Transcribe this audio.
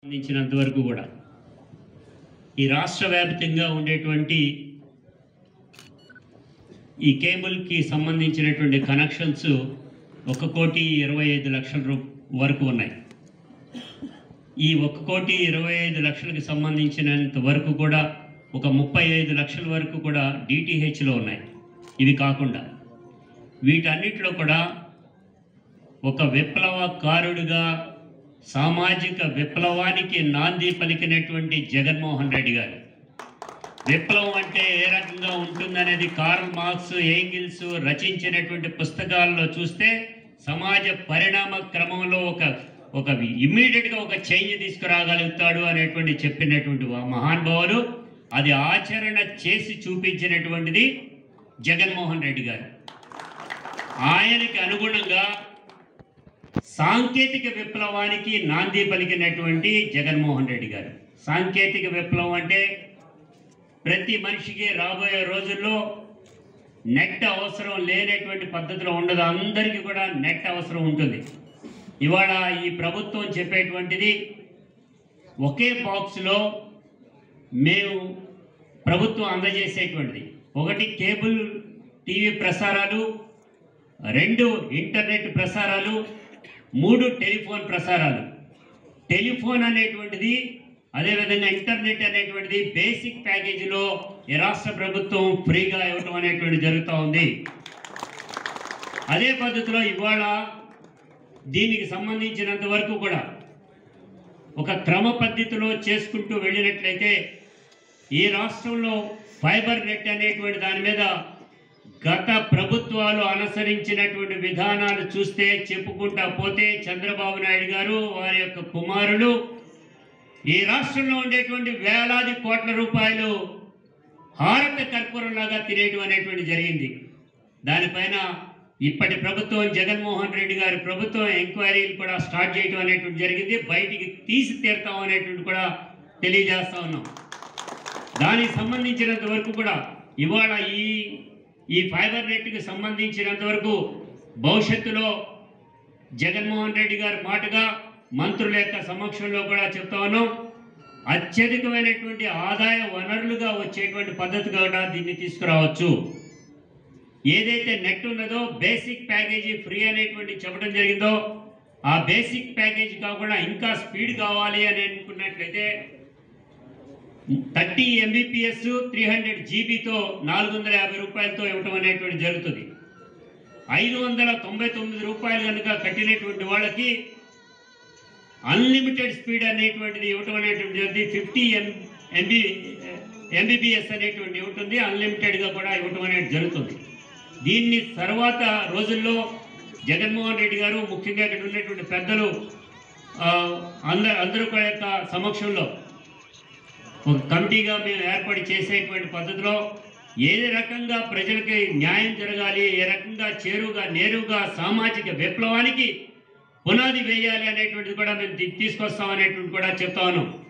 సంబంధించినంత వరకు కూడా ఈ రాష్ట్ర వ్యాప్తంగా ఉండేటువంటి ఈ కేబుల్కి సంబంధించినటువంటి కనెక్షన్స్ ఒక కోటి ఇరవై ఐదు లక్షల రూ వరకు ఉన్నాయి ఈ ఒక కోటి ఇరవై ఐదు లక్షలకు సంబంధించినంత వరకు కూడా ఒక ముప్పై ఐదు లక్షల వరకు కూడా డిటిహెచ్లో ఉన్నాయి ఇవి కాకుండా వీటన్నిటిలో కూడా ఒక విప్లవకారుడిగా సామాజిక విప్లవానికి నాంది పలికినటువంటి జగన్మోహన్ రెడ్డి గారు విప్లవం అంటే ఏ రకంగా ఉంటుందనేది కార్ల్ మార్క్స్ ఏంగిల్స్ రచించినటువంటి పుస్తకాల్లో చూస్తే సమాజ పరిణామ క్రమంలో ఒక ఒక ఇమ్మీడియట్గా ఒక చేంజ్ తీసుకురాగలుగుతాడు అనేటువంటి చెప్పినటువంటి వా- మహానుభావులు అది ఆచరణ చేసి చూపించినటువంటిది జగన్మోహన్ రెడ్డి గారు ఆయనకి అనుగుణంగా సాంకేతిక విప్లవానికి నాంది పలికినటువంటి జగన్మోహన్ రెడ్డి గారు సాంకేతిక విప్లవం అంటే ప్రతి మనిషికి రాబోయే రోజుల్లో నెట్ అవసరం లేనటువంటి పద్ధతిలో ఉండదు అందరికీ కూడా నెట్ అవసరం ఉంటుంది ఇవాళ ఈ ప్రభుత్వం చెప్పేటువంటిది ఒకే బాక్స్లో మేము ప్రభుత్వం అందజేసేటువంటిది ఒకటి కేబుల్ టీవీ ప్రసారాలు రెండు ఇంటర్నెట్ ప్రసారాలు మూడు టెలిఫోన్ ప్రసారాలు టెలిఫోన్ అనేటువంటిది అదేవిధంగా ఇంటర్నెట్ అనేటువంటిది బేసిక్ ప్యాకేజీలో ఈ రాష్ట్ర ప్రభుత్వం ఫ్రీగా ఇవ్వటం అనేటువంటి జరుగుతూ ఉంది అదే పద్ధతిలో ఇవాళ దీనికి సంబంధించినంత వరకు కూడా ఒక క్రమ పద్ధతిలో చేసుకుంటూ వెళ్ళినట్లయితే ఈ రాష్ట్రంలో ఫైబర్ నెట్ అనేటువంటి దాని మీద గత ప్రభుత్వాలు అనుసరించినటువంటి విధానాలు చూస్తే చెప్పుకుంటా పోతే చంద్రబాబు నాయుడు గారు వారి యొక్క కుమారులు ఈ రాష్ట్రంలో ఉండేటువంటి వేలాది కోట్ల రూపాయలు హారత కర్పూరంలాగా తినేయడం అనేటువంటి జరిగింది దానిపైన ఇప్పటి ప్రభుత్వం జగన్మోహన్ రెడ్డి గారి ప్రభుత్వం ఎంక్వైరీలు కూడా స్టార్ట్ చేయడం అనేటువంటి జరిగింది బయటికి తీసి తీరుతాం అనేటువంటి కూడా తెలియజేస్తా ఉన్నాం దానికి సంబంధించినంత వరకు కూడా ఇవాళ ఈ ఈ ఫైబర్ నెట్కి సంబంధించినంత వరకు భవిష్యత్తులో జగన్మోహన్ రెడ్డి గారి మాటగా మంత్రుల యొక్క సమక్షంలో కూడా చెప్తా ఉన్నాం అత్యధికమైనటువంటి ఆదాయ వనరులుగా వచ్చేటువంటి పద్ధతి కూడా దీన్ని తీసుకురావచ్చు ఏదైతే నెట్ ఉన్నదో బేసిక్ ప్యాకేజీ ఫ్రీ అనేటువంటి చెప్పడం జరిగిందో ఆ బేసిక్ ప్యాకేజీ కాకుండా ఇంకా స్పీడ్ కావాలి అని అనుకున్నట్లయితే థర్టీ ఎంబీపీఎస్ త్రీ హండ్రెడ్ జీబీతో నాలుగు వందల యాభై రూపాయలతో ఇవ్వటం అనేటువంటి జరుగుతుంది ఐదు వందల తొంభై తొమ్మిది రూపాయలు కనుక కట్టినటువంటి వాళ్ళకి అన్లిమిటెడ్ స్పీడ్ అనేటువంటిది ఇవ్వటం అనేటువంటి జరుగుతుంది ఫిఫ్టీ ఎం ఎంబీ ఎంబీబీఎస్ అనేటువంటి ఉంటుంది అన్లిమిటెడ్గా కూడా ఇవ్వటం అనేది జరుగుతుంది దీన్ని తర్వాత రోజుల్లో జగన్మోహన్ రెడ్డి గారు ముఖ్యంగా ఇక్కడ ఉన్నటువంటి పెద్దలు ఆ, అందరు అందరూ కూడా యొక్క సమక్షంలో ఒక కమిటీగా మేము ఏర్పాటు చేసేటువంటి పద్ధతిలో ఏ రకంగా ప్రజలకి న్యాయం జరగాలి ఏ రకంగా చేరుగా నేరుగా సామాజిక విప్లవానికి పునాది వేయాలి అనేటువంటిది కూడా మేము తీ- తీసుకొస్తాం అనేటువంటి కూడా చెప్తా ఉన్నాం